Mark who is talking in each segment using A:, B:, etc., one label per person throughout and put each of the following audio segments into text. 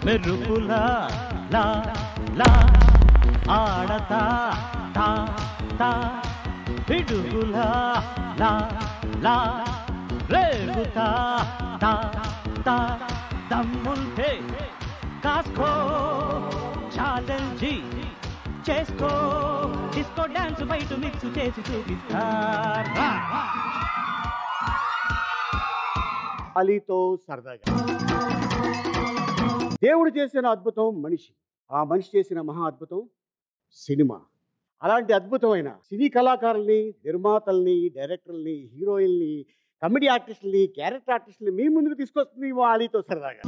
A: మెరుపులా లా లా ఆడతా తా తా పిడుగులా లా లా రేగుతా తా తా దమ్ముంటే కాస్కో ఛాలెంజ్ చేసుకో డిస్కో డాన్స్ బయట మిక్స్ చేసి చూపిస్తా
B: అలీతో సరదాగా దేవుడు చేసిన అద్భుతం మనిషి ఆ మనిషి చేసిన మహా అద్భుతం సినిమా అలాంటి అద్భుతమైన సినీ కళాకారుల్ని నిర్మాతల్ని డైరెక్టర్ని హీరోయిన్ని కమెడీ ఆర్టిస్టుల్ని క్యారెక్టర్ ఆర్టిస్టుల్ని మీ ముందుకు తీసుకొస్తుంది మా అలీతో సరదాగా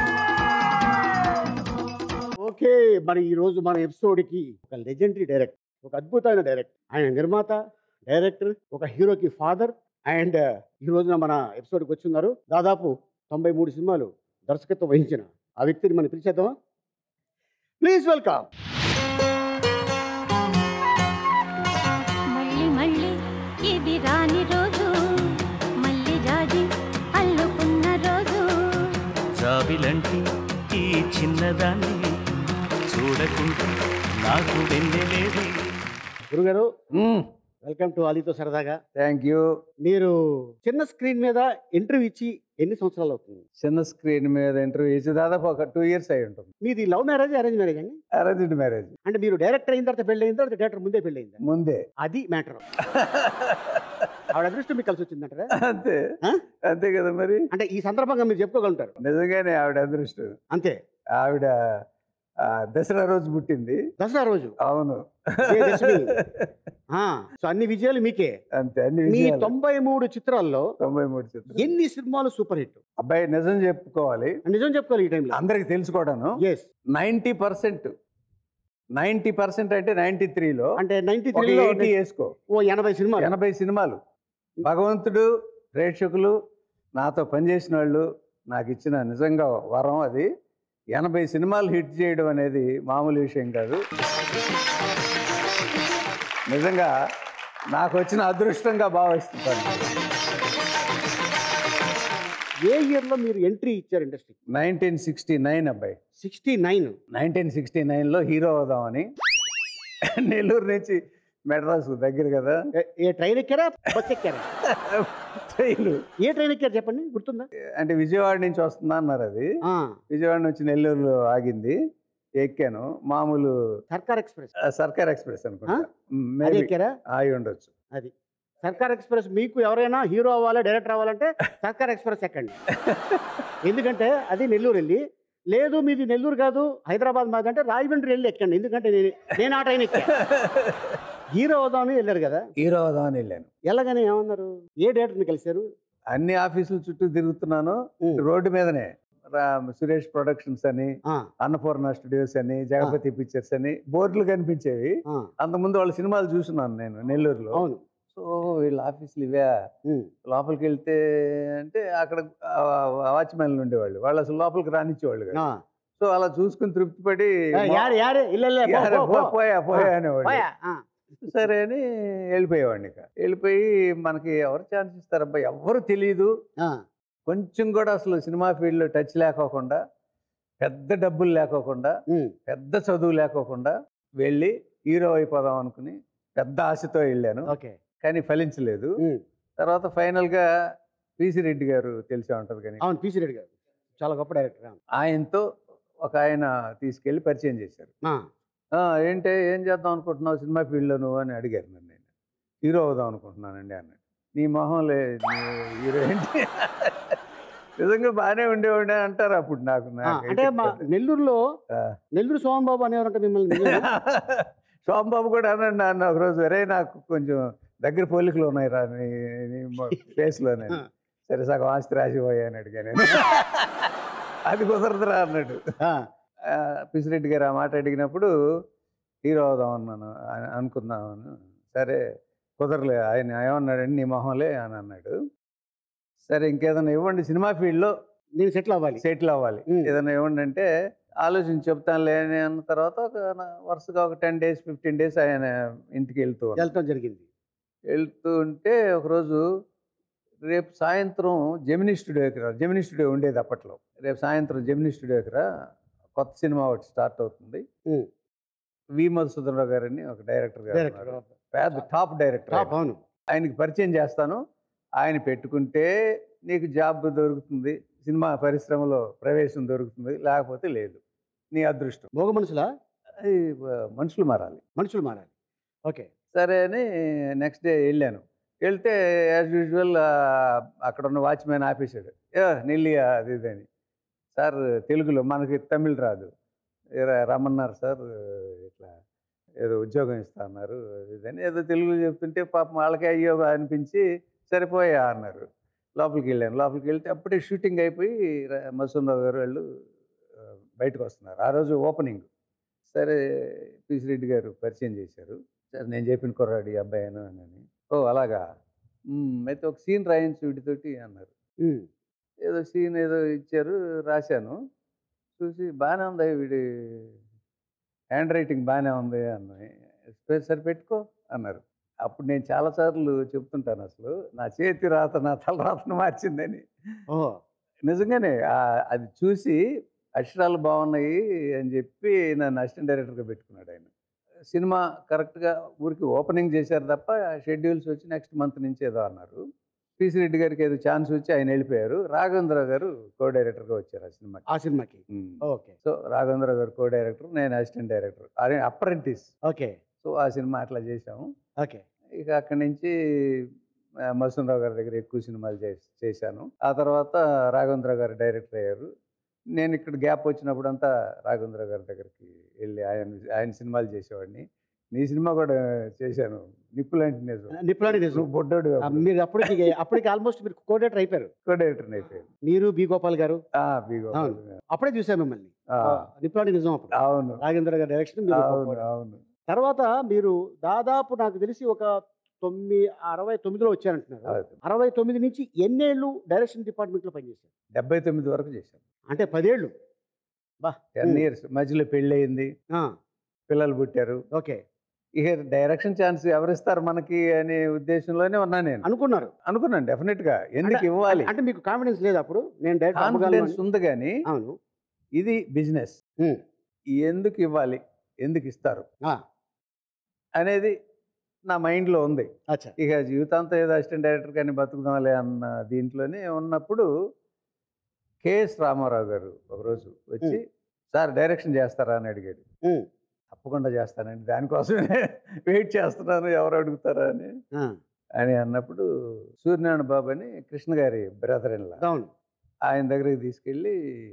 B: ఓకే మరి ఈరోజు మన ఎపిసోడ్కి ఒక లెజెండరీ డైరెక్టర్ ఒక అద్భుతమైన డైరెక్టర్ ఆయన నిర్మాత డైరెక్టర్ ఒక హీరోకి ఫాదర్ అండ్ ఈ రోజున మన ఎపిసోడ్కి వచ్చిన్నారు దాదాపు తొంభై మూడు సినిమాలు దర్శకత్వం వహించిన ఆ వ్యక్తిని మనం పిలిచేద్దామా ప్లీజ్ వెల్కమ్
C: మళ్ళీ మళ్ళీ ఇది రాని రోజు మళ్ళీ జాజి అల్లుకున్న రోజు
A: జాబిలంటి ఈ చిన్నదాన్ని చూడకుంటే నాకు వెన్నెలేదు
B: గురుగారు వెల్కమ్ టు అలీతో సరదాగా
D: థ్యాంక్ యూ
B: మీరు చిన్న స్క్రీన్ మీద ఇంటర్వ్యూ ఇచ్చి ఎన్ని సంవత్సరాలు అవుతుంది
D: చిన్న స్క్రీన్ మీద ఇంటర్వ్యూ ఇచ్చి దాదాపు ఒక టూ ఇయర్స్ అయి ఉంటుంది
B: మీది లవ్ మ్యారేజ్ అరేంజ్ మ్యారేజ్ అండి
D: అరేంజ్డ్ మ్యారేజ్
B: అంటే మీరు డైరెక్టర్ అయిన తర్వాత పెళ్ళి అయిన తర్వాత డైరెక్టర్ ముందే పెళ్ళి అయిందా
D: ముందే
B: అది మ్యాటర్ ఆవిడ అదృష్టం మీకు కలిసి వచ్చిందంటారా
D: అంతే
B: ఆ?
D: అంతే కదా మరి
B: అంటే ఈ సందర్భంగా మీరు చెప్పుకోగలుగుతారు
D: నిజంగానే ఆవిడ అదృష్టం
B: అంతే
D: ఆవిడ ఆ, దసరా రోజు పుట్టింది
B: దసరా రోజు
D: అవును
B: విజయదశమి. ఆ, సో అన్ని విజయాలు మీకే
D: అంతే అన్ని
B: మీ
D: విజయాలు
B: తొంభై మూడు చిత్రాల్లో
D: తొంభై మూడు చిత్రాలు
B: ఎన్ని సినిమాలు సూపర్ హిట్
D: అబ్బాయి నిజం చెప్పుకోవాలి
B: నిజం చెప్పుకోవాలి ఈ టైంలో
D: అందరికి తెలుసుకోవడాను
B: yes
D: ninety percent ninety percent అంటే నైంటీ త్రీలో
B: అంటే నైన్టీ
D: ఒక
B: త్రీలో
D: ఎయిటీ వేసుకో
B: ఓ ఎనభై సినిమాలు
D: ఎనభై సినిమాలు భగవంతుడు ప్రేక్షకులు నాతో పనిచేసిన వాళ్ళు నాకు ఇచ్చిన నిజంగా వరం అది ఎనభై సినిమాలు హిట్ చేయడం అనేది మామూలు విషయం కాదు నిజంగా నాకు వచ్చిన అదృష్టంగా భావిస్తున్నాను
B: ఏ ఇయర్ లో మీరు ఎంట్రీ ఇచ్చారు ఇండస్ట్రీ
D: నైన్టీన్ సిక్స్టీ నైన్ అబ్బాయి
B: సిక్స్టీ నైన్
D: నైన్టీన్ సిక్స్టీ నైన్లో హీరో అవుదామని నెల్లూరు నుంచి మెడ్రాస్ దగ్గర కదా
B: ఏ ట్రైన్ ఎక్కారా బస్ ఎక్కారా
D: ట్రైన్
B: ఏ ట్రైన్ ఎక్కారు చెప్పండి గుర్తుందా
D: అంటే విజయవాడ నుంచి వస్తుందా అన్నారు అది
B: ఆ,
D: విజయవాడ నుంచి నెల్లూరులో ఆగింది ఎక్కాను మామూలు
B: సర్కార్ ఎక్స్ప్రెస్
D: ఆ, సర్కార్ ఎక్స్ప్రెస్ అనుకుంటా మ్,
B: అది
D: maybe
B: ఎక్కారా
D: అయి ఉండొచ్చు
B: అది సర్కార్ ఎక్స్ప్రెస్ మీకు ఎవరైనా హీరో అవ్వాలి డైరెక్టర్ అవ్వాలంటే సర్కార్ ఎక్స్ప్రెస్ ఎక్కండి ఎందుకంటే అది నెల్లూరు వెళ్ళి లేదు మీది నెల్లూరు కాదు హైదరాబాద్ మాది అంటే రాజమండ్రి వెళ్ళి ఎక్కండి ఎందుకంటే నేను నేను ఆ ట్రైన్ ఎక్కా హీరో అవుదామని వెళ్ళారు కదా
D: హీరో అవుదామని వెళ్ళాను
B: ఎలాగని ఏమన్నారు ఏ డైరెక్టర్ని కలిశారు
D: అన్ని ఆఫీసుల చుట్టూ తిరుగుతున్నాను
B: ఉమ్.
D: రోడ్డు మీదనే రా- సురేష్ ప్రొడక్షన్స్ అని
B: ఆ,
D: అన్నపూర్ణ స్టూడియోస్ అని జగపతి పిక్చర్స్ అని బోర్డులు కనిపించేవి
B: ఆ,
D: అంతకుముందు వాళ్ళ సినిమాలు చూస్తున్నాను నేను నెల్లూరులో
B: అవును
D: సో వీళ్ళ ఆఫీసులు ఇవే
B: ఉమ్,
D: లోపలికి వెళ్తే అంటే అక్కడ వాచ్మెన్లు ఉండేవాళ్ళు వాళ్ళు అసలు లోపలికి రానిచ్చేవాళ్ళు కాదు.
B: ఆ.
D: సో అలా చూసుకుని తృప్తిపడి
B: ఏ, యారు యారు ఇల్ల ఇల్ల, పో,
D: యారే,
B: పో,
D: పో,
B: పో.
D: పోయా పోయా
B: ఆ,
D: అనేవాళ్ళు
B: పోయా, ఆ,
D: సరే అని వెళ్ళిపోయేవాడిని ఇక వెళ్ళిపోయి మనకి ఎవరు ఛాన్స్ ఇస్తారబ్బా ఎవరు తెలియదు
B: ఆ,
D: కొంచెం కూడా అసలు సినిమా ఫీల్డ్లో టచ్ లేకోకుండా పెద్ద డబ్బులు లేకోకుండా
B: ఉమ్,
D: పెద్ద చదువు లేకోకుండా వెళ్ళి హీరో అయిపోదాం అనుకుని పెద్ద ఆశతో వెళ్ళాను
B: ఓకే
D: కానీ ఫలించలేదు
B: ఉమ్,
D: తర్వాత ఫైనల్గా పిసి రెడ్డి గారు తెలిసే ఉంటుంది కానీ
B: అవును పిసి రెడ్డి గారు చాలా గొప్ప డైరెక్టర్ అవును.
D: ఆయనతో ఒక ఆయన తీసుకెళ్ళి పరిచయం చేశారు
B: ఆ,
D: "ఆ, ఏంటి ఏం చేద్దాం అనుకుంటున్నావు సినిమా ఫీల్డ్లో నువ్వు అని అడిగారు నన్ను నేను హీరో అవుదాం అనుకుంటున్నానండి అన్నాడు నీ మొహం లే నీ హీరో ఏంటి నిజంగా బాగానే ఉండేవాడి అంటారు అప్పుడు నాకు
B: ఆ,
D: నాకైతే
B: అంటే మా
D: పెద్ద-
B: నెల్లూరులో
D: ఆ.
B: నెల్లూరు సోమన్ బాబు అనేవారంట మిమ్మల్ని నిజమేనా?
D: సోమబాబు కూడా అన్నాడు నాన్న ఒకరోజు అరే నాకు కొంచెం దగ్గర పోలికలు ఉన్నాయి రా నీ నీ ఫేస్లోనే
B: ఆ.
D: సరే సగం ఆస్తి రాసిపోయాను అడిగాను అది కుదరదురా అన్నాడు
B: ఆ,
D: ఆ, పిసిరెడ్డి గారు ఆ మాట అడిగినప్పుడు హీరో అవుదాం అన్నాను అని అనుకున్నాను సరే కుదరలే ఆయన ఏమన్నాడండి నీ మొహంలే అని అన్నాడు సరే ఇంకేదైనా ఇవ్వండి సినిమా ఫీల్డ్లో
B: నేను సెటిల్ అవ్వాలి
D: సెటిల్ అవ్వాలి
B: ఉమ్.
D: ఏదైనా ఇవ్వండి అంటే ఆలోచించి చెప్తానులే అని అన్న తర్వాత ఒక నా- వరుసగా ఒక టెన్ డేస్ ఫిఫ్టీన్ డేస్ ఆయన ఇంటికి వెళ్తూ ఉన్నాను.
B: వెళ్తాం జరిగింది
D: వెళ్తూ ఉంటే ఒకరోజు రేపు సాయంత్రం జెమినీ స్టూడియోకి రా జెమినీ స్టూడియో ఉండేది అప్పట్లో రేపు సాయంత్రం జెమినీ స్టూడియోకి రా కొత్త సినిమా ఒకటి స్టార్ట్ అవుతుంది
B: ఉమ్.
D: వి మధుసూదనరావు గారని ఒక డైరెక్టర్ గారు
B: డైరెక్టర్
D: ఉన్నారు. పెద్ద టాప్ డైరెక్టర్
B: టాప్ అవును
D: ఆయనకి పరిచయం చేస్తాను ఆయన పెట్టుకుంటే నీకు జాబ్ దొరుకుతుంది సినిమా పరిశ్రమలో ప్రవేశం దొరుకుతుంది లేకపోతే లేదు నీ అదృష్టం
B: మోగ మనుషులా
D: అది ఆ, మనుషులు మారాలి
B: మనుషులు మారాలి ఓకే
D: సరే అని నెక్స్ట్ డే వెళ్ళాను వెళ్తే యాజ్ యూజువల్ అక్కడ ఉన్న వాచ్మెన్ ఆపేశాడు ఏ నెల్లి అది ఇది అని సార్ తెలుగులో మనకి తమిళ్ రాదు "ఏ ర- రమ్మన్నారు సార్ ఇట్లా ఏదో ఉద్యోగం ఇస్తా అన్నారు అది ఇది అని ఏదో తెలుగులో చెప్తుంటే పాపం వాళ్ళకే అయ్యో అనిపించి సరిపోయా అన్నారు లోపలికి వెళ్ళాను లోపలికి వెళ్తే అప్పుడే షూటింగ్ అయిపోయి ర- మసూన్రావు గారు వాళ్ళు ఆ, బయటకు వస్తున్నారు ఆ రోజు ఓపెనింగ్ సరే పీసి రెడ్డి గారు పరిచయం చేశారు సరే నేను చెప్పిన కుర్రాడు ఈ అబ్బాయిను అని ఓ అలాగా "మ్మ్, అయితే ఒక సీన్ రాయించు వీటితోటి అన్నారు
B: ఉమ్.
D: ఏదో సీన్ ఏదో ఇచ్చారు రాశాను చూసి బాగానే ఉంది వీడి హ్యాండ్ రైటింగ్ బాగానే ఉంది అన్నాయి "సరే, సరే పెట్టుకో అన్నారు అప్పుడు నేను చాలాసార్లు చెప్తుంటాను అసలు నా చేతి రాత నా తల రాతను మార్చిందని
B: ఓహో
D: నిజంగానే ఆ- అది చూసి అక్షరాలు బాగున్నాయి అని చెప్పి నన్ను అసిస్టెంట్ డైరెక్టర్గా పెట్టుకున్నాడు ఆయన సినిమా కరెక్ట్గా ఊరికి ఓపెనింగ్ చేశారు తప్ప షెడ్యూల్స్ వచ్చి నెక్స్ట్ మంత్ నుంచి ఏదో అన్నారు పిసి రెడ్డి గారికి ఏదో ఛాన్స్ వచ్చి ఆయన వెళ్ళిపోయారు రాఘవేంద్ర గారు కో డైరెక్టర్గా వచ్చారు ఆ సినిమాకి
B: ఆ సినిమాకి
D: ఉమ్.
B: ఓకే
D: సో రాఘవేంద్ర గారు కో డైరెక్టర్ నేను అసిస్టెంట్ డైరెక్టర్ అదే అప్రెంటిస్
B: ఓకే
D: సో ఆ సినిమా అట్లా చేసాము
B: ఓకే
D: ఇక అక్కడి నుంచి మసూన్రావు గారి దగ్గర ఎక్కువ సినిమాలు చేసి చేశాను ఆ తర్వాత రాఘవేంద్ర గారు డైరెక్టర్ అయ్యారు నేను ఇక్కడ గ్యాప్ వచ్చినప్పుడు అంతా రాఘవేంద్ర గారి దగ్గరికి వెళ్ళి ఆయన ఆయన సినిమాలు చేసేవాడిని నీ సినిమా కూడా చేశాను నిప్పులాంటి నిజం
B: నిప్పులాంటి నిజం
D: నువ్వు బొడ్డోడు
B: ఆ, మీరు అప్పటికి అప్పటికి ఆల్మోస్ట్ మీరు కోఆర్డినేటర్ అయిపోయారు
D: డైరెక్టర్ అయిపోయాను
B: మీరు బి గోపాల్ గారు
D: ఆ, బిగో.
B: అవును. అప్పుడే చూసాం మిమ్మల్ని
D: ఆ,
B: నిప్పులాంటి నిజం అప్పుడు
D: అవును
B: రాగేంద్ర గారి డైరెక్షన్ మీరు
D: అవును
B: కోఆర్డినేటర్.
D: అవును
B: తర్వాత మీరు దాదాపు నాకు తెలిసి ఒక తొమ్మిది అరవై తొమ్మిదిలో వచ్చారంటున్నారు
D: అవును.
B: అరవై తొమ్మిది నుంచి ఎన్నేళ్ళు డైరెక్షన్ డిపార్ట్మెంట్లో పనిచేశారు
D: డెబ్బై తొమ్మిది వరకు చేశాను
B: అంటే పదేళ్ళు బా
D: టెన్
B: ఉమ్.
D: ఇయర్స్ మధ్యలో పెళ్ళి అయింది
B: ఆ,
D: పిల్లలు పుట్టారు
B: ఓకే
D: ఇక డైరెక్షన్ ఛాన్స్ ఎవరిస్తారు మనకి అనే ఉద్దేశంలోనే ఉన్నా నేను
B: అనుకున్నారు
D: అనుకున్నాను డెఫినెట్ గా ఎందుకు
B: అంటే-
D: ఇవ్వాలి
B: అంటే మీకు కాన్ఫిడెన్స్ లేదు అప్పుడు నేను డైరెక్ట్ అవ్వగలను
D: కాన్ఫిడెన్స్
B: అని.
D: ఉంది కానీ
B: అవును
D: ఇది బిజినెస్
B: ఉమ్.
D: ఎందుకు ఇవ్వాలి ఎందుకు ఇస్తారు
B: ఆ,
D: అనేది నా మైండ్లో ఉంది
B: అచ్చా
D: ఇక జీవితాంతం ఏదో అసిస్టెంట్ డైరెక్టర్ కానీ బతుకుదాంలే అన్న దీంట్లోనే ఉన్నప్పుడు కేఎస్ రామారావు గారు ఒకరోజు వచ్చి సార్ డైరెక్షన్ చేస్తారా అని అడిగాడు
B: ఉమ్.
D: తప్పకుండా చేస్తానండి దానికోసమే వెయిట్ చేస్తున్నాను ఎవరు అడుగుతారా అని
B: ఆ,
D: అని అన్నప్పుడు సూర్యనారాయణ బాబు అని కృష్ణ గారి బ్రదర్ ఇన్లా
B: అవును
D: ఆయన దగ్గరికి తీసుకెళ్ళి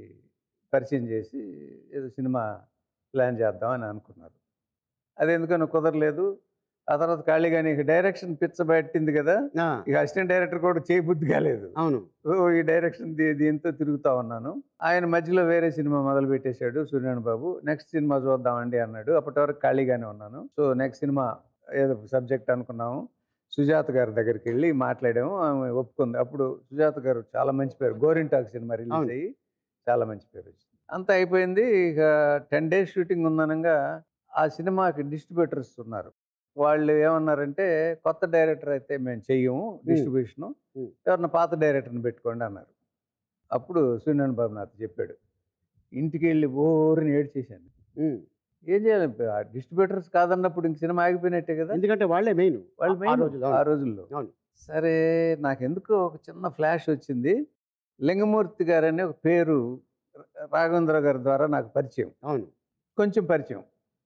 D: పరిచయం చేసి ఏదో సినిమా ప్లాన్ చేద్దామని అనుకున్నారు అది ఎందుకని కుదరలేదు ఆ తర్వాత ఖాళీగానే ఇక డైరెక్షన్ పిచ్చబెట్టింది కదా
B: ఆ,
D: ఇక అసిస్టెంట్ డైరెక్టర్ కూడా చేయబుద్ధి కాలేదు
B: అవును
D: సో ఈ డైరెక్షన్ దీ- దీంతో తిరుగుతా ఉన్నాను ఆయన మధ్యలో వేరే సినిమా మొదలు పెట్టేశాడు సూర్యనారాయణ బాబు నెక్స్ట్ సినిమా చూద్దామండి అన్నాడు అప్పటి వరకు ఖాళీగానే ఉన్నాను సో నెక్స్ట్ సినిమా ఏదో సబ్జెక్ట్ అనుకున్నాము సుజాత గారి దగ్గరికి వెళ్ళి మాట్లాడాము ఆమె ఒప్పుకుంది అప్పుడు సుజాత గారు చాలా మంచి పేరు గోరింటాక్ సినిమా రిలీజ్
B: అవును.
D: అయ్యి చాలా మంచి పేరు వచ్చింది అంతా అయిపోయింది ఇక టెన్ డేస్ షూటింగ్ ఉందనగా ఆ సినిమాకి డిస్ట్రిబ్యూటర్స్ ఉన్నారు వాళ్ళు ఏమన్నారంటే కొత్త డైరెక్టర్ అయితే మేము చెయ్యము డిస్ట్రిబ్యూషను
B: Hmm.
D: ఎవరన్నా పాత డైరెక్టర్ని పెట్టుకోండి అన్నారు అప్పుడు సూర్యనారాయణ బాబు నాతో చెప్పాడు ఇంటికి వెళ్ళి ఓరిని ఏడ్చేశాను
B: ఉమ్.
D: ఏం చేయాలి ఆ డిస్ట్రిబ్యూటర్స్ కాదన్నప్పుడు ఇంక సినిమా ఆగిపోయినట్టే కదా
B: ఎందుకంటే వాళ్ళే మెయిన్
D: వాళ్ళు
B: ఆ
D: main
B: రోజుల్లో,
D: ఆ
B: అవును.
D: రోజుల్లో
B: అవును.
D: సరే నాకెందుకో ఒక చిన్న ఫ్లాష్ వచ్చింది లింగమూర్తి గారు అనే ఒక పేరు రాఘవేంద్ర గారి ద్వారా నాకు పరిచయం
B: అవును
D: కొంచెం పరిచయం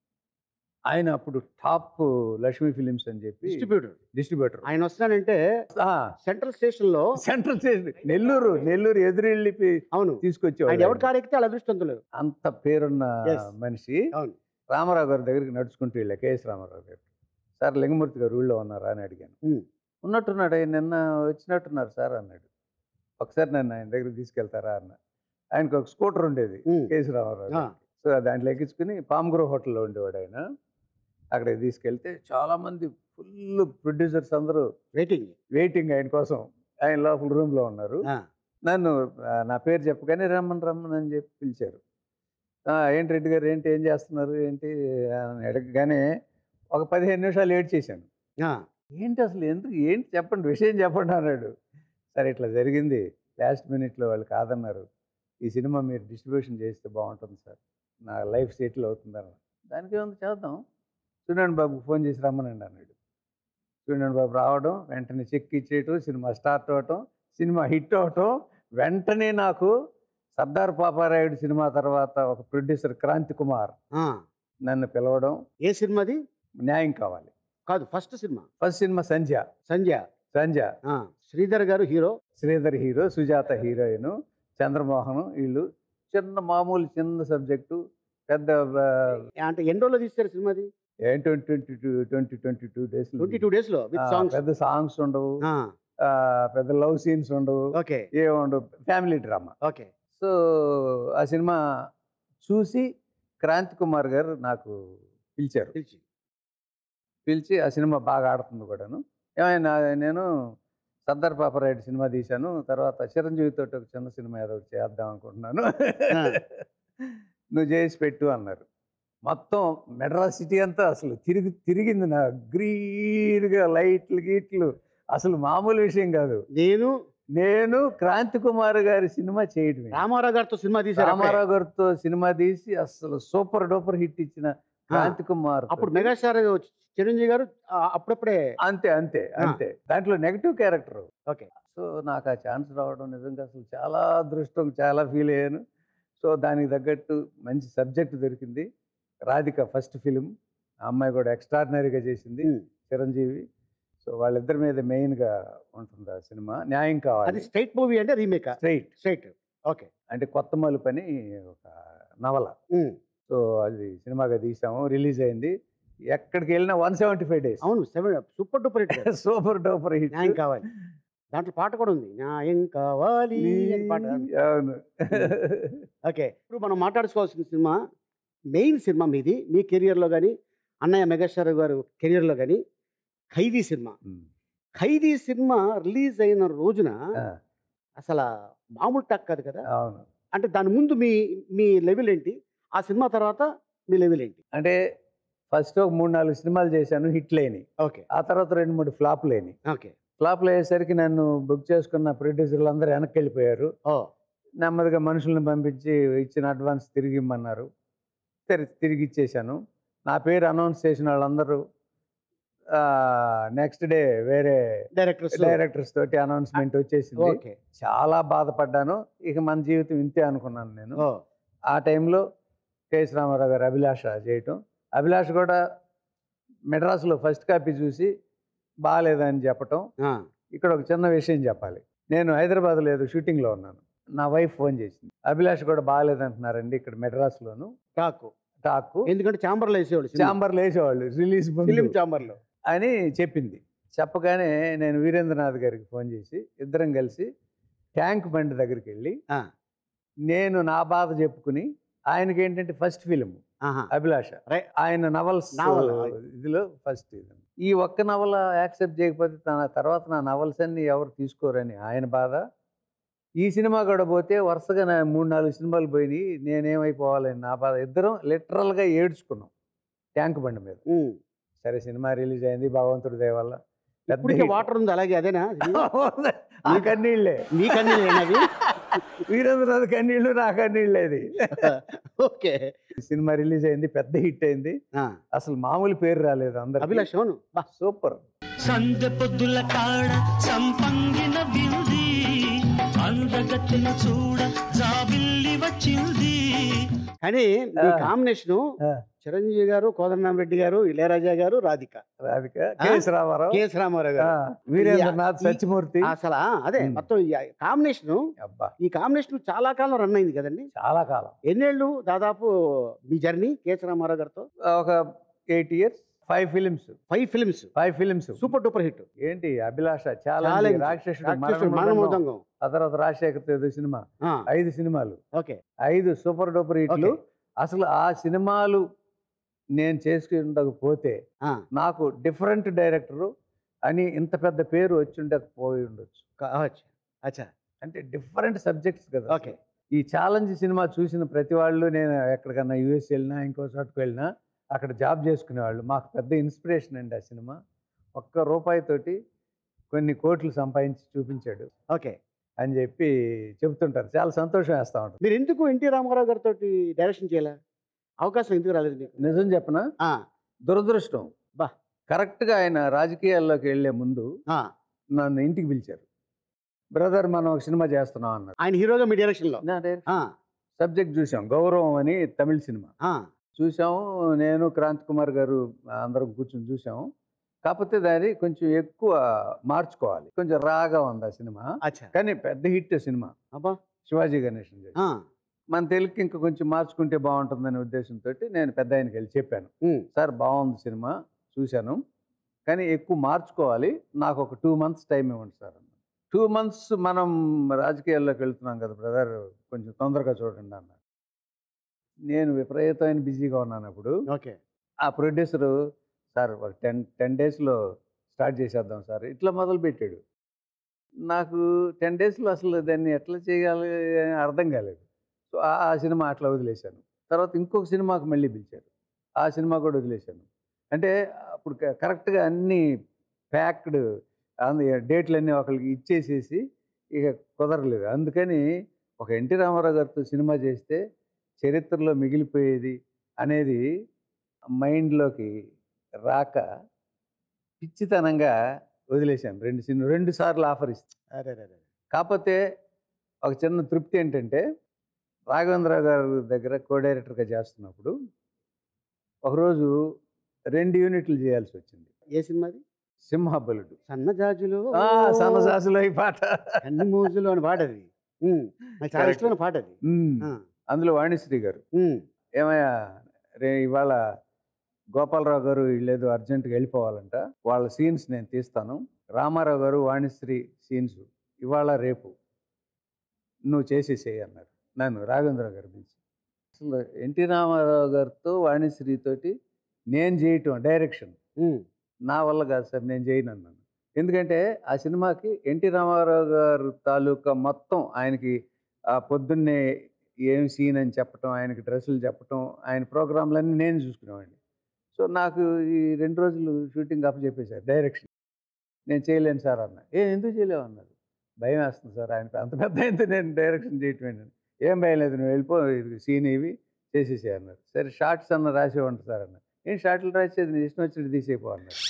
D: ఆయన అప్పుడు టాప్ లక్ష్మీ ఫిలిమ్స్ అని చెప్పి
B: డిస్ట్రిబ్యూటర్
D: డిస్ట్రిబ్యూటర్
B: ఆయన వస్తున్నానంటే సెంట్రల్ స్టేషన్ లో
D: సెంట్రల్ స్టేషన్ నెల్లూరు నెల్లూరు ఎదురెళ్ళి
B: అవును ఆయన
D: తీసుకొచ్చేవాడు
B: ఎవరు కారు ఎక్కితే అలా అదృష్టవంతులు
D: అంత పేరున్న
B: Yes.
D: మనిషి
B: అవును
D: రామారావు గారి దగ్గరికి నడుచుకుంటూ వెళ్ళా కేఎస్ రామారావు గారు సార్ లింగమూర్తి గారు ఊళ్ళో ఉన్నారా అని అడిగాను
B: ఉమ్.
D: ఉన్నట్టున్నాడు ఆయన నిన్న వచ్చినట్టున్నారు సార్ అన్నాడు ఒకసారి నన్ను ఆయన దగ్గరికి తీసుకెళ్తారా అన్న ఆయనకు ఒక స్కూటర్ ఉండేది
B: ఉమ్.
D: కేఎస్ రామారావు
B: ఆ.
D: గారికి. సో దాంట్లో ఎక్కించుకుని పామ్గ్రో హోటల్లో ఉండేవాడు ఆయన అక్కడికి తీసుకెళ్తే చాలామంది ఫుల్ ప్రొడ్యూసర్స్ అందరూ
B: వెయిటింగ్
D: వెయిటింగ్ ఆయన కోసం ఆయన లోపల రూమ్లో ఉన్నారు
B: ఆ,
D: నన్ను ఆ, నా పేరు చెప్పగానే రమ్మని రమ్మని అని చెప్పి పిలిచారు "ఆ, ఏంటి రెడ్డి గారు ఏంటి ఏం చేస్తున్నారు ఏంటి అని అడగగానే ఒక పదిహేను నిమిషాలు ఏడ్ చేశాను
B: ఆ,
D: ఏంటి అసలు ఎందుకు ఏంటి చెప్పండి విషయం చెప్పండి అన్నాడు సరే ఇట్లా జరిగింది లాస్ట్ మినిట్లో వాళ్ళు కాదన్నారు ఈ సినిమా మీరు డిస్ట్రిబ్యూషన్ చేస్తే బాగుంటుంది సార్ నా లైఫ్ సెటిల్ అవుతుందని దానికి ఏముంది చేద్దాం చూడండి బాబు ఫోన్ చేసి రమ్మనండి అన్నాడు చూడండి బాబు రావడం వెంటనే చెక్ ఇచ్చేయటం సినిమా స్టార్ట్ అవటం సినిమా హిట్ అవటం వెంటనే నాకు సర్దార్ పాపారాయుడు సినిమా తర్వాత ఒక ప్రొడ్యూసర్ క్రాంతి కుమార్
B: ఆ,
D: నన్ను పిలవడం
B: ఏ సినిమాది
D: న్యాయం కావాలి
B: కాదు first cinema
D: first cinema Sandhya
B: Sandhya
D: Sandhya
B: ఆ, శ్రీధర్ గారు hero
D: Sridhar hero Sujatha heroine Chandramohan వీళ్ళు చిన్న మామూలు చిన్న సబ్జెక్టు పెద్ద
B: అంటే ఎన్ని రోజులు తీస్తారు సినిమాది
D: twenty twenty two twenty twenty two days
B: twenty two days లో విత్ సాంగ్స్
D: పెద్ద సాంగ్స్ ఉండవు ఆ, పెద్ద లవ్ సీన్స్ ఉండవు
B: ఓకే
D: ఏ ఉండవు ఫ్యామిలీ డ్రామా
B: ఓకే
D: సో ఆ సినిమా చూసి క్రాంతి కుమార్ గారు నాకు పిలిచారు
B: పిలిచి
D: పిలిచి ఆ సినిమా బాగా ఆడుతుంది కూడాను ఏమైనా నేను సర్దార్ పాపరాయుడు సినిమా తీశాను తర్వాత చిరంజీవితో ఒక చిన్న సినిమా ఏదో ఒకటి చేద్దాం అనుకుంటున్నాను
B: ఆ.
D: నువ్వు చేసి పెట్టు అన్నారు మొత్తం మెడ్రాస్ సిటీ అంతా అసలు తిరిగి తిరిగింది నా గ్రీన్గా లైట్లు గీట్లు అసలు మామూలు విషయం కాదు
B: నేను
D: నేను క్రాంతి కుమార్ గారి సినిమా చేయడమే
B: రామారావు గారితో సినిమా తీశారు అప్పుడే.
D: రామారావు గారితో సినిమా తీసి అసలు సూపర్ డూపర్ హిట్ ఇచ్చిన క్రాంతి కుమార్
B: అప్పుడు
D: తోటి.
B: మెగాస్టార్ చిరంజీవి గారు ఆ, అప్పుడప్పుడే
D: అంతే అంతే
B: ఆ.
D: అంతే దాంట్లో నెగటివ్ క్యారెక్టర్
B: ఓకే
D: సో నాకు ఆ ఛాన్స్ రావడం నిజంగా అసలు చాలా అదృష్టం చాలా ఫీల్ అయ్యాను సో దానికి తగ్గట్టు మంచి సబ్జెక్ట్ దొరికింది రాధిక ఫస్ట్ ఫిలిం ఆ అమ్మాయి కూడా ఎక్స్ట్రాడినరీగా చేసింది
B: ఉమ్.
D: చిరంజీవి సో వాళ్ళిద్దరి మీద మెయిన్గా ఉంటుంది ఆ సినిమా న్యాయం
B: అది
D: కావాలి
B: స్ట్రైట్ మూవీ అంటే రీమేక్
D: స్ట్రైట్
B: స్ట్రైట్ ఓకే
D: అంటే కొత్త మలుపు అని ఒక నవల
B: ఉమ్.
D: సో అది సినిమాగా తీసాము రిలీజ్ అయింది ఎక్కడికి వెళ్ళినా వన్ సెవెంటీ ఫైవ్ డేస్
B: అవును seven super duper hit
D: super duper hit
B: Nyayam Kavali దాంట్లో పాట కూడా ఉంది న్యాయం కావాలి అని పాట
D: అవును
B: ఓకే ఇప్పుడు మనం మాట్లాడుకోవాల్సిన సినిమా మెయిన్ సినిమా మీది మీ కెరియర్లో కానీ అన్నయ్య మెగాస్టార్ గారు కెరియర్లో కానీ ఖైదీ సినిమా
D: ఉమ్.
B: ఖైదీ సినిమా రిలీజ్ అయిన రోజున
D: ఆ,
B: అసలు మామూలు టక్ కాదు కదా
D: అవును
B: అంటే దాని ముందు మీ మీ లెవెల్ ఏంటి ఆ సినిమా తర్వాత మీ లెవెల్ ఏంటి
D: అంటే ఫస్ట్ ఒక మూడు నాలుగు సినిమాలు చేశాను హిట్ లేని
B: ఓకే
D: ఆ తర్వాత రెండు మూడు ఫ్లాప్ లేని
B: ఓకే
D: ఫ్లాప్లు అయ్యేసరికి నన్ను బుక్ చేసుకున్న ప్రొడ్యూసర్లు అందరూ వెనక్కి వెళ్ళిపోయారు
B: ఓ
D: నెమ్మదిగా మనుషులను పంపించి ఇచ్చిన అడ్వాన్స్ తిరిగి ఇమ్మన్నారు తిరి- తిరిగి ఇచ్చేశాను నా పేరు అనౌన్స్ చేసిన వాళ్ళందరూ నెక్స్ట్ డే వేరే
B: డైరెక్టర్స్
D: డైరెక్టర్స్ తోటి అనౌన్స్మెంట్ వచ్చేసింది
B: ఓకే
D: చాలా బాధపడ్డాను ఇక మన జీవితం ఇంతే అనుకున్నాను నేను
B: ఓ
D: ఆ టైంలో కేఎస్ రామారావు గారు అభిలాష చేయటం అభిలాష కూడా మెడ్రాస్లో ఫస్ట్ కాపీ చూసి బాగాలేదని చెప్పటం
B: ఆ,
D: ఇక్కడ ఒక చిన్న విషయం చెప్పాలి నేను హైదరాబాద్లో ఏదో షూటింగ్లో ఉన్నాను నా వైఫ్ ఫోన్ చేసింది అభిలాష్ కూడా బాగాలేదంటున్నారండి ఇక్కడ మెడ్రాస్లోను
B: టాకు
D: టాకు
B: ఎందుకంటే ఛాంబర్లో వేసేవాళ్ళు
D: ఛాంబర్లో వేసేవాళ్ళు రిలీజ్
B: ఫిలిం ఛాంబర్లో
D: అని చెప్పింది చెప్పగానే నేను వీరేంద్రనాథ్ గారికి ఫోన్ చేసి ఇద్దరం కలిసి ట్యాంక్ బండి దగ్గరికి వెళ్ళి
B: ఆ,
D: నేను నా బాధ చెప్పుకుని ఆయనకి ఏంటంటే ఫస్ట్ ఫిలిం
B: ఆహా.
D: అభిలాష
B: Right.
D: ఆయన నవల్స్
B: నవల.
D: ఇదిలో ఫస్ట్ ఇది ఈ ఒక్క నవల యాక్సెప్ట్ చేయకపోతే తన తర్వాత నా నవల్స్ అన్ని ఎవరు తీసుకోరని ఆయన బాధ ఈ సినిమా కూడా పోతే వరుసగా నా మూడు నాలుగు సినిమాలు పోయినాయి నేనేమైపోవాలని నా బాధ ఇద్దరం లిటరల్గా ఏడ్చుకున్నాం ట్యాంక్ బండి మీద
B: ఉమ్.
D: సరే సినిమా రిలీజ్ అయింది భగవంతుడి దయ వల్ల పెద్ద
B: ఇప్పటికే
D: hit.
B: వాటర్ ఉంది అలాగే అదేనా
D: ఆ కన్నీళ్ళే
B: మీ కన్నీ అవి
D: వీరేంద్రనాథ్ కన్నీళ్ళు నా కన్నీళ్ళే అది
B: ఓకే
D: ఈ సినిమా రిలీజ్ అయింది పెద్ద హిట్ అయింది
B: ఆ,
D: అసలు మామూలు పేరు రాలేదు అందరు
B: అభిలాష్ అవును బా
D: సూపర్
A: సందె పొద్దుల కాడ సంపంగిన బిల్ది అందగత్తెన చూడ జాబిల్లి వచ్చింది
B: కానీ మీ
D: ఆ.
B: కాంబినేషన్
D: ఆ.
B: చిరంజీవి గారు కోదండరామరెడ్డి గారు ఇళయరాజా గారు రాధిక
D: రాధిక కేఎస్ రామారావు
B: కెఎస్ రామారావు
D: ఆ,
B: గారు
D: వీరేంద్రనాథ్
B: ఈ-
D: సత్యమూర్తి
B: అసలు ఆ, అదే
D: ఉమ్.
B: మొత్తం ఈ కాంబినేషన్
D: అబ్బా
B: ఈ కాంబినేషన్ చాలా కాలం రన్ అయింది కదండి
D: చాలా కాలం
B: ఎన్నేళ్ళు దాదాపు మీ జర్నీ కెఎస్ రామారావు గారితో
D: ఒక eight years five films
B: five films
D: five films
B: super duper hit
D: ఏంటి అభిలాష చాలా
B: Challenge.
D: రాక్షసుడు
B: రాక్షసుడు
D: మరణమృదంగం,
B: మరణమృదంగం
D: ఆ తర్వాత రాజశేఖర్ తేజ సినిమా
B: ఆ,
D: ఐదు సినిమాలు
B: ఓకే
D: ఐదు సూపర్ డూపర్ హిట్లు
B: ఓకే.
D: అసలు ఆ సినిమాలు నేను చేసుకుండకపోతే
B: ఆ,
D: నాకు డిఫరెంట్ డైరెక్టరు అని ఇంత పెద్ద పేరు వచ్చి ఉండకపోయి ఉండొచ్చు
B: కావచ్చు అచ్చా
D: అంటే డిఫరెంట్ సబ్జెక్ట్స్ కదా
B: ఓకే
D: అసలు. ఈ ఛాలెంజ్ సినిమా చూసిన ప్రతి వాళ్ళు నేను ఎక్కడికన్నా యూఎస్ వెళ్ళినా ఇంకో చోటుకు వెళ్ళినా అక్కడ జాబ్ చేసుకునేవాళ్ళు మాకు పెద్ద ఇన్స్పిరేషన్ అండి ఆ సినిమా ఒక్క రూపాయితోటి కొన్ని కోట్లు సంపాదించి చూపించాడు
B: ఓకే
D: అని చెప్పి చెబుతుంటారు చాలా సంతోషం వేస్తూ ఉంటారు
B: మీరు ఎందుకు ఎన్టీ రామారావు గారితో డైరెక్షన్ చేయాల అవకాశం ఎందుకు రాలేదు మీకు
D: నిజం చెప్పనా
B: ఆ,
D: దురదృష్టం
B: బా.
D: కరెక్ట్గా ఆయన రాజకీయాల్లోకి వెళ్ళే ముందు
B: ఆ.
D: నన్ను ఇంటికి పిలిచారు బ్రదర్ మనం ఒక సినిమా చేస్తున్నాం అన్నారు
B: ఆయన హీరోగా మీ డైరెక్షన్లో
D: నా డైరెక్ట్
B: ఆ,
D: సబ్జెక్ట్ చూసాం గౌరవం అని తమిళ సినిమా
B: ఆ,
D: చూసాము నేను క్రాంతి కుమార్ గారు అందరం కూర్చొని చూసాము కాకపోతే దాన్ని కొంచెం ఎక్కువ మార్చుకోవాలి కొంచెం రాగా ఉంది ఆ సినిమా
B: అచ్చా
D: కానీ పెద్ద హిట్ సినిమా
B: అబ్బా
D: శివాజీ గణేషన్ చేసి.
B: ఆ,
D: మన తెలుగుకి ఇంకా కొంచెం మార్చుకుంటే బాగుంటుందనే ఉద్దేశంతో నేను పెద్ద ఆయనకి వెళ్ళి చెప్పాను
B: ఉమ్,
D: సార్ బాగుంది సినిమా చూశాను కానీ ఎక్కువ మార్చుకోవాలి నాకు ఒక టూ మంత్స్ టైం ఇవ్వండి సార్ టూ మంత్స్ మనం రాజకీయాల్లోకి వెళ్తున్నాం కదా బ్రదర్ కొంచెం తొందరగా చూడండి అన్నారు నేను విపరీతమైన బిజీగా ఉన్నాను అప్పుడు
B: ఓకే
D: ఆ ప్రొడ్యూసరు సార్ ఒక టెన్ టెన్ డేస్లో స్టార్ట్ చేసేద్దాం సార్ ఇట్లా మొదలు పెట్టాడు నాకు టెన్ డేస్లో అసలు దాన్ని ఎట్లా చేయాలి అని అర్థం కాలేదు సో ఆ ఆ సినిమా అట్లా వదిలేశాను తర్వాత ఇంకొక సినిమాకి మళ్ళీ పిలిచారు ఆ సినిమా కూడా వదిలేశాను అంటే అప్పుడు క- కరెక్ట్గా అన్నీ ప్యాక్డ్ డేట్లన్నీ ఒకరికి ఇచ్చేసేసి ఇక కుదరలేదు అందుకని ఒక ఎన్టీ రామారావు గారితో సినిమా చేస్తే చరిత్రలో మిగిలిపోయేది అనేది మైండ్లోకి రాక పిచ్చితనంగా వదిలేశాను రెండు సినిమా రెండు సార్లు ఆఫర్ ఇస్తాను
B: అరే అరే, అరే.
D: కాకపోతే ఒక చిన్న తృప్తి ఏంటంటే రాఘవేంద్ర గారి దగ్గర కో డైరెక్టర్గా చేస్తున్నప్పుడు ఒకరోజు రెండు యూనిట్లు చేయాల్సి వచ్చింది
B: ఏ సినిమాది
D: సింహబలుడు
B: సన్నజాజులు
D: ఆ, సన్నజాజులో ఈ పాట
B: అన్ని మోజులు అని పాట అది ఉమ్, నాకు చాలా
D: Correct.
B: ఇష్టమైన పాట అది
D: ఉమ్.
B: ఆ,
D: అందులో వాణిశ్రీ గారు
B: ఉమ్,
D: ఏమయ్యా రే ఇవాళ గోపాలరావు గారు వీళ్ళేదో అర్జెంటుగా వెళ్ళిపోవాలంట వాళ్ళ సీన్స్ నేను తీస్తాను రామారావు గారు వాణిశ్రీ సీన్స్ ఇవాళ రేపు నువ్వు చేసేసేయి అన్నారు నన్ను రాఘవేంద్ర గారు పిలిచి అసలు ఎన్టీ రామారావు గారితో వాణిశ్రీతోటి నేను చేయటం డైరెక్షన్
B: ఉమ్,
D: నా వల్ల కాదు సార్ నేను చేయను అన్నాను ఎందుకంటే ఆ సినిమాకి ఎన్టీ రామారావు గారు తాలూకా మొత్తం ఆయనకి ఆ పొద్దున్నే ఏం సీన్ అని చెప్పటం ఆయనకి డ్రెస్సులు చెప్పటం ఆయన ప్రోగ్రాంలన్నీ నేను చూసుకునేవాడిని సో నాకు ఈ రెండు రోజులు షూటింగ్ అప్ చెప్పేశారు డైరెక్షన్ నేను చేయలేను సార్ అన్న ఏ ఎందుకు చేయలేవు అన్నారు భయం వేస్తుంది సార్ ఆయన అంత పెద్ద అయితే నేను డైరెక్షన్ చేయటం ఏంటని ఏం భయం లేదు నువ్వు వెళ్ళిపో ఇది సీన్ ఇవి చేసేసే అన్నారు సరే షార్ట్స్ అన్న రాసేవంట సార్ అన్న ఏం షార్ట్లు రాసేది నీ ఇష్టం వచ్చినట్టు తీసేపో అన్నారు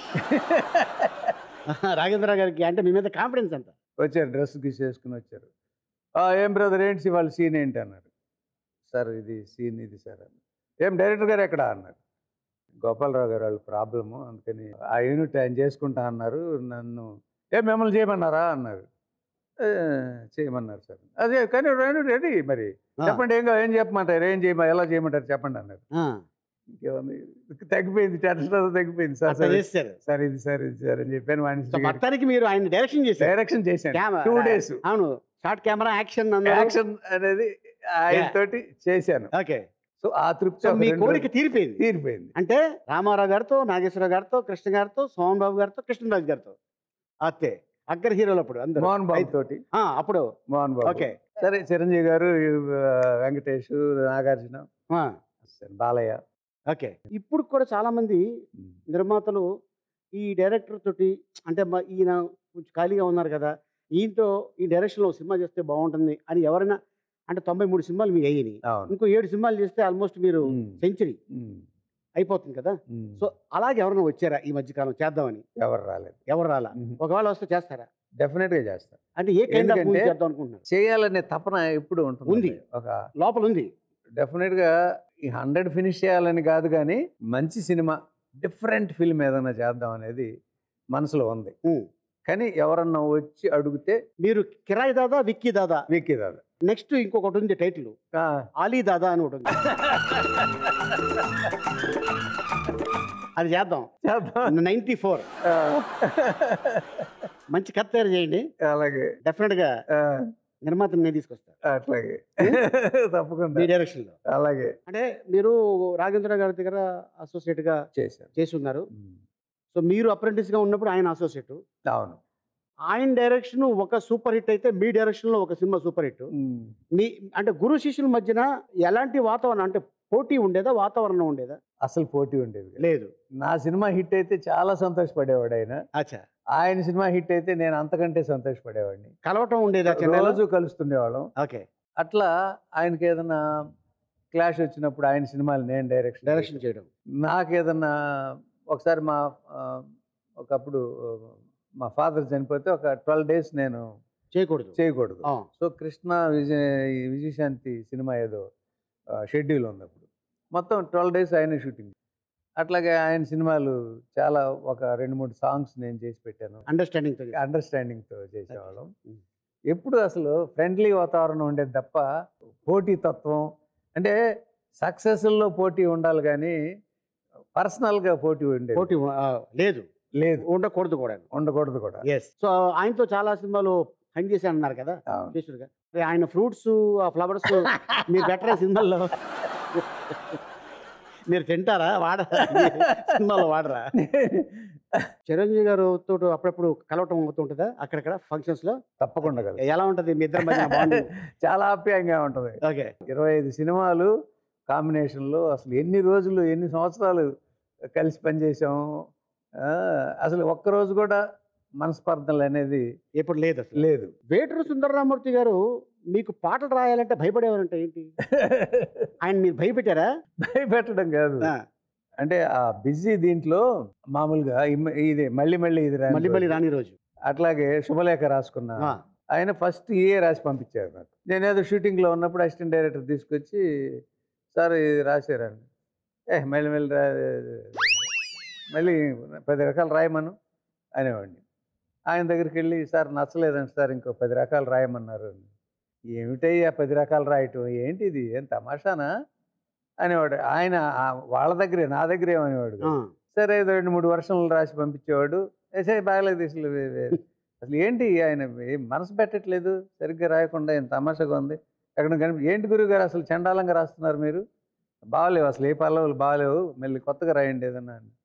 B: రాఘవేంద్ర గారికి అంటే మీ మీద కాన్ఫిడెన్స్ అంత
D: వచ్చారు డ్రెస్ గీసేసుకుని వచ్చారు "ఆ, ఏం బ్రదర్ ఏంటి వాళ్ళ సీన్ ఏంటి అన్నారు సార్ ఇది సీన్ ఇది సార్ అన్నారు ఏం డైరెక్టర్ గారు ఎక్కడ అన్నారు గోపాలరావు గారు వాళ్ళ ప్రాబ్లము అందుకని ఆ యూనిట్ ఆయన చేసుకుంటా అన్నారు నన్ను ఏ మిమ్మల్ని చేయమన్నారా అన్నారు "ఏ, చేయమన్నారు సార్ అదే కానీ రెడీ రెడీ మరి
B: ఆ,
D: చెప్పండి ఏం కావాలి, ఏం చెప్పమంటారు ఏం చేయమ ఎలా చేయమంటారు చెప్పండి అన్నారు
B: ఆ,
D: ఇంకేముంది తగ్గిపోయింది టెన్షన్ అంతా తగ్గిపోయింది సార్
B: అట్లా
D: సరే
B: చేశారు
D: సార్ ఇది సార్ ఇది సార్ అని చెప్పాను
B: సో
D: వాణిశ్రీ గారికి.
B: మొత్తానికి మీరు ఆయన డైరెక్షన్ చేశారు
D: డైరెక్షన్ చేశాను
B: Camera-
D: టూ డేస్
B: అవును షార్ట్ కెమెరా యాక్షన్
D: యాక్షన్ అనేది ఆయన తోటి చేశాను
B: ఓకే
D: సో ఆ తృప్తి
B: సో
D: ఒక
B: మీ
D: రెండు
B: కోరిక
D: రోజులు
B: తీరిపోయింది
D: తీరిపోయింది
B: అంటే రామారావు గారితో నాగేశ్వర గారితో కృష్ణ గారితో సోమన్ బాబు గారితో కృష్ణరాజు గారితో అత్తే అగ్ర హీరోలు అప్పుడు అందరూ
D: మోహన్ బాబు
B: అయితే-
D: తోటి
B: ఆ, అప్పుడు
D: మోహన్ బాబు
B: ఓకే
D: సరే చిరంజీవి గారు ఆ, వెంకటేష్ నాగార్జున
B: ఆ,
D: బాలయ్య
B: ఓకే ఇప్పుడు కూడా చాలా మంది నిర్మాతలు ఈ డైరెక్టర్ తోటి అంటే మ- ఈయన కొంచెం ఖాళీగా ఉన్నారు కదా ఈయనతో ఈ డైరెక్షన్లో ఒక సినిమా చేస్తే బాగుంటుంది అని ఎవరైనా అంటే తొంభై మూడు సినిమాలు మీకు అయ్యాయి
D: అవును
B: ఇంకో ఏడు సినిమాలు చేస్తే ఆల్మోస్ట్ మీరు
D: ఉమ్,
B: సెంచరీ
D: ఉమ్,
B: అయిపోతుంది కదా
D: ఉమ్.
B: సో అలాగే ఎవరైనా వచ్చారా ఈ మధ్యకాలం చేద్దామని
D: ఎవరు రాలేదు
B: ఎవరు రాలా ఒకవేళ వస్తే చేస్తారా
D: డెఫినెట్ గా చేస్తారు
B: అంటే ఏ కైండ్ ఆఫ్ మూవీ
D: ఎందుకంటే-
B: చేద్దాం అనుకుంటున్నారు
D: చేయాలనే తపన ఎప్పుడు ఉంటుంది
B: ఉంది.
D: ఒక
B: లోపల ఉంది
D: డెఫినెట్ గా ఈ హండ్రెడ్ ఫినిష్ చేయాలని కాదు కానీ మంచి సినిమా డిఫరెంట్ ఫిల్మ్ ఏదైనా చేద్దాం అనేది మనసులో ఉంది
B: ఉమ్.
D: కానీ ఎవరన్నా వచ్చి అడిగితే
B: మీరు కిరాయి దాదా విక్కీ దాదా
D: వీకే దాదా
B: నెక్స్ట్ ఇంకొకటి ఉంది టైటిల్
D: ఆ,
B: ఆలీ దాదా అని ఒకటి ఉంది అది చేద్దాం
D: చేద్దాం
B: నైన్టీ ఫోర్
D: ఆ,
B: మంచి కథ తయారు చేయండి
D: అలాగే
B: డెఫినెట్ గా
D: ఆ,
B: నిర్మాతని నేను తీసుకొస్తాను
D: అట్లాగే తప్పకుండా
B: మీ డైరెక్షన్ లో
D: అలాగే
B: అంటే మీరు రాఘేంద్ర గారి దగ్గర అసోసియేట్ గా
D: చేశాను
B: చేసి ఉన్నారు
D: ఉమ్,
B: సో మీరు అప్రెంటిస్ గా ఉన్నప్పుడు ఆయన అసోసియేట్
D: అవును
B: ఆయన డైరెక్షన్ ఒక సూపర్ హిట్ అయితే మీ డైరెక్షన్ లో ఒక సినిమా సూపర్ హిట్
D: ఉమ్,
B: మీ అంటే గురు శిష్యుల మధ్యన ఎలాంటి వాతావరణం అంటే పోటీ ఉండేదా వాతావరణం ఉండేదా
D: అసలు పోటీ ఉండేది కాదు.
B: లేదు
D: నా సినిమా హిట్ అయితే చాలా సంతోషపడేవాడు ఆయన
B: అచ్చా
D: ఆయన సినిమా హిట్ అయితే నేను అంతకంటే సంతోషపడేవాడిని
B: కలవటం ఉండేదా చెన్నైలో
D: రోజు కలుస్తుండేవాళ్ళం
B: ఓకే
D: అట్లా ఆయనకి ఏదైనా క్లాష్ వచ్చినప్పుడు ఆయన సినిమాలు నేను డైరెక్షన్
B: డైరెక్షన్ చేయడం
D: నాకు ఏదన్నా ఒకసారి మా ఆ, ఒకప్పుడు ఆ, మా ఫాదర్ చనిపోతే ఒక ట్వెల్వ్ డేస్ నేను
B: చేయకూడదు
D: చేయకూడదు
B: ఆ,
D: సో కృష్ణ విజయ ఈ విజయశాంతి సినిమా ఏదో షెడ్యూల్ ఉన్నప్పుడు మొత్తం ట్వెల్వ్ డేస్ ఆయన షూటింగ్ అట్లాగే ఆయన సినిమాలు చాలా ఒక రెండు మూడు సాంగ్స్ నేను చేసి పెట్టాను
B: అండర్స్టాండింగ్ తో
D: అండర్స్టాండింగ్తో చేసేవాళ్ళం
B: Mm.
D: ఎప్పుడు అసలు ఫ్రెండ్లీ వాతావరణం ఉండేది తప్ప పోటీ తత్వం అంటే సక్సెస్లో పోటీ ఉండాలి కానీ పర్సనల్గా పోటీ ఉండేది
B: పోటీ ఆ, లేదు
D: లేదు
B: ఉండకూడదు కూడా
D: ఉండకూడదు కూడా
B: ఎస్ సో ఆయనతో చాలా సినిమాలు హంగ్ చేసి అన్నారు కదా
D: అవును.
B: చేసుడుగా మరి ఆయన ఫ్రూట్స్ ఆ ఫ్లవర్స్ మీరు బెటర్ సినిమాల్లో మీరు తింటారా వాడరా సినిమాలో వాడరా చిరంజీవి గారు తోటి అప్పుడప్పుడు కలవటం అవుతుంటుందా అక్కడక్కడ ఫంక్షన్స్ లో
D: తప్పకుండా కదా
B: ఎలా ఉంటది మీ ఇద్దరి మధ్య బాండింగ్
D: చాలా ఆప్యాయంగా ఉంటుంది
B: ఓకే
D: ఇరవై ఐదు సినిమాలు కాంబినేషన్లో అసలు ఎన్ని రోజులు ఎన్ని సంవత్సరాలు కలిసి పనిచేసాము ఆ, అసలు ఒక్కరోజు కూడా మనస్పర్ధలు అనేది
B: ఎప్పుడు లేదు అసలు
D: లేదు
B: వేటూరు సుందరరామూర్తి గారు మీకు పాటలు రాయాలంటే భయపడేవారంటే ఏంటి ఆయన మీరు భయపెట్టారా
D: భయపెట్టడం కాదు
B: ఆ,
D: అంటే ఆ బిజీ దీంట్లో మామూలుగా ఇమ్మ- ఇది మళ్ళీ మళ్ళీ ఇది రాని
B: మళ్ళీ మళ్ళీ
D: రోజు.
B: రాని రోజు
D: అట్లాగే శుభలేఖ రాసుకున్నా
B: ఆ,
D: ఆయన ఫస్ట్ ఏ రాసి పంపించారు నాకు నేను ఏదో షూటింగ్లో ఉన్నప్పుడు అసిస్టెంట్ డైరెక్టర్ తీసుకొచ్చి సార్ ఇది రాశారండి ఏ మళ్ళీ మళ్ళీ రా మళ్ళీ పది రకాలు రాయమను అనేవాడిని ఆయన దగ్గరికి వెళ్ళి సార్ నచ్చలేదండి సార్ ఇంకో పది రకాలు రాయమన్నారు ఏమిటయ్యా పది రకాలు రాయటం ఏంటి ఇది ఏం తమాషానా అనేవాడు ఆయన ఆ వాళ్ళ దగ్గరే నా దగ్గరే అనేవాడు
B: ఆ,
D: సరే ఏదో రెండు మూడు వర్షాలు రాసి పంపించేవాడు సరే బాగలేదు అసలు వే- వే- అసలు ఏంటి ఆయన ఏం మనసు పెట్టట్లేదు సరిగ్గా రాయకుండా ఏం తమాషాగా ఉంది ఎక్కడ కనిపి ఏంటి గురువు గారు అసలు చండాలంగా రాస్తున్నారు మీరు బాగలేవు అసలు ఏ పల్లవులు బాగలేవు మళ్ళీ కొత్తగా రాయండి ఏదన్నా అని.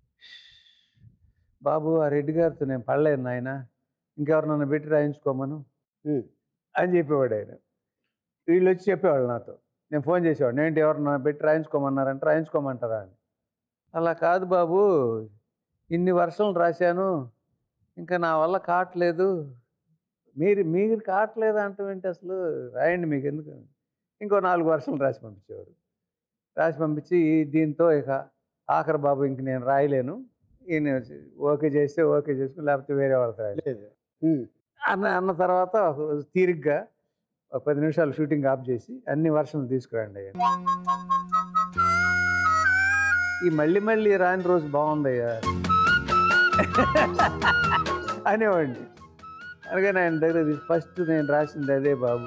D: బాబు ఆ రెడ్డి గారితో నేను పడలేదు నాయన ఇంకెవరు నన్ను పెట్టి రాయించుకోమను
B: ఉమ్,
D: అని చెప్పేవాడు ఆయన వీళ్ళు వచ్చి చెప్పేవాళ్ళు నాతో నేను ఫోన్ చేసేవాడు ఏంటి ఎవరు నన్ను పెట్టి రాయించుకోమన్నారంటే రాయించుకోమంటారా అని అలా కాదు బాబు ఇన్ని వర్షాలు రాశాను ఇంకా నా వల్ల కావట్లేదు మీరు మీరు కావట్లేదు అంటాం ఏంటి అసలు రాయండి మీకు ఎందుకు ఇంకో నాలుగు వర్షాలు రాసి పంపించేవారు రాసి పంపించి "ఈ- దీంతో ఇక ఆఖరి బాబు ఇంక నేను రాయలేను ఈయన ఓకే చేస్తే ఓకే చేసుకుని లేకపోతే వేరే వాళ్ళతో రాయాలి
B: లేదు ఉమ్,
D: అన్న అన్న తర్వాత ఒక రోజు తీరిగ్గా ఒక పది నిమిషాలు షూటింగ్ ఆఫ్ చేసి అన్ని వర్షాలు తీసుకురండి అయ్యా ఈ మళ్ళీ మళ్ళీ రాని రోజు బాగుందయ్యా అనేవాడిని అనగానే ఆయన దగ్గర ఫస్ట్ నేను రాసింది అదే బాబు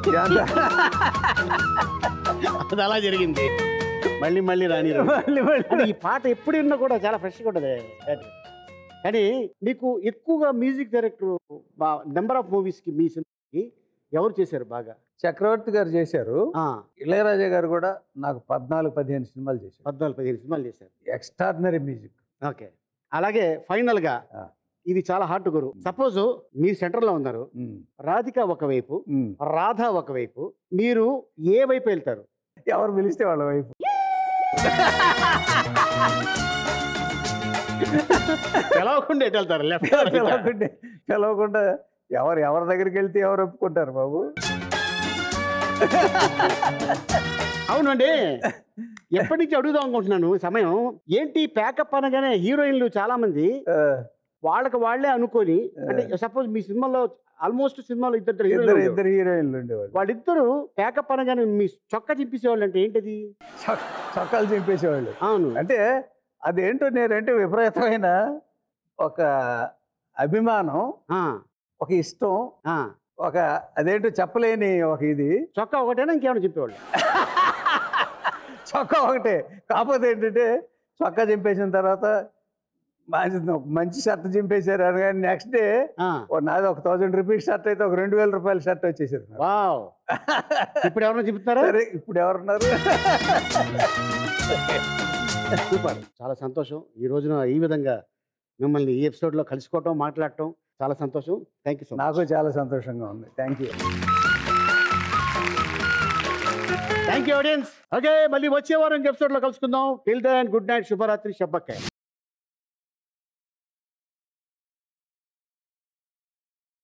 B: అది అలా జరిగింది మళ్ళీ మళ్ళీ రాని రోజు.
D: మళ్ళీ మళ్ళీ
B: అంటే ఈ పాట ఎప్పుడు విన్నా కూడా చాలా ఫ్రెష్గా ఉంటుంది కానీ మీకు ఎక్కువగా మ్యూజిక్ డైరెక్టర్ నెంబర్ ఆఫ్ మూవీస్కి మీ సినిమాకి ఎవరు చేశారు బాగా
D: చక్రవర్తి గారు చేశారు
B: ఆ,
D: ఇళయరాజా గారు కూడా నాకు పద్నాలుగు పదిహేను సినిమాలు చేశారు
B: పద్నాలుగు పదిహేను సినిమాలు చేశారు
D: ఎక్స్ట్రాడినరీ మ్యూజిక్
B: ఓకే అలాగే ఫైనల్గా
D: ఆ.
B: ఇది చాలా హార్ట్ గురు సపోజ్ మీ సెంటర్లో ఉన్నారు రాధిక ఒకవైపు రాధ ఒకవైపు మీరు ఏ వైపు వెళ్తారు
D: ఎవరు పిలిస్తే వాళ్ళ వైపు
B: తెలవకుండా ఎటు వెళ్తారు లెఫ్ట్
D: పిలవకుండా పిలవకుండా ఎవరు ఎవరి దగ్గరికి వెళ్తే ఎవరు ఒప్పుకుంటారు బాబు
B: అవునండి ఎప్పటి నుంచి అడుగుదాం అనుకుంటున్నాను సమయం ఏంటి ప్యాకప్ అనగానే హీరోయిన్లు చాలా మంది
D: ఆ,
B: వాళ్ళకి వాళ్ళే అనుకొని అంటే సపోజ్ మీ సినిమాలో ఆల్మోస్ట్ సినిమాలో ఇద్దరు
D: ఇద్దరు
B: హీరోయిన్లు
D: ఇద్దరు హీరోయిన్లు ఉండేవాళ్ళు
B: వాళ్ళిద్దరు ప్యాకప్ అనగానే మీ చొక్కా చింపేసేవాళ్ళు అంటే ఏంటది
D: చొక్- చొక్కాలు చింపేసేవాళ్ళు
B: అవును
D: అంటే అదేంటో నేనంటే విపరీతమైన ఒక అభిమానం
B: ఆ,
D: ఒక ఇష్టం
B: ఆ.
D: ఒక అదేంటో చెప్పలేని ఒక ఇది
B: చొక్కా ఒకటేనా ఇంకేమైనా చెప్పేవాళ్ళు
D: చొక్కా ఒకటే కాకపోతే ఏంటంటే చొక్కా చింపేసిన తర్వాత మంచి ఒక మంచి షర్ట్ చింపేశారు అనగానే నెక్స్ట్ డే
B: ఆ,
D: ఓ నాది ఒక థౌజండ్ రూపీస్ షర్ట్ అయితే ఒక రెండు వేల రూపాయల షర్ట్ వచ్చేసారు నాకు.
B: వావ్ ఇప్పుడు ఎవరైనా చెప్తున్నారా
D: సరే ఇప్పుడు ఎవరున్నారు
B: సూపర్ చాలా సంతోషం ఈ రోజున ఈ విధంగా మిమ్మల్ని ఈ ఎపిసోడ్లో కలుసుకోవటం మాట్లాడటం చాలా సంతోషం థ్యాంక్ యూ సో మచ్
D: నాకు చాలా సంతోషంగా ఉంది thank you
B: thank you audience okay మళ్ళీ వచ్చే వారం ఎపిసోడ్లో కలుసుకుందాం టిల్ దెన్ గుడ్ నైట్ శుభరాత్రి శబ్బక్కాయ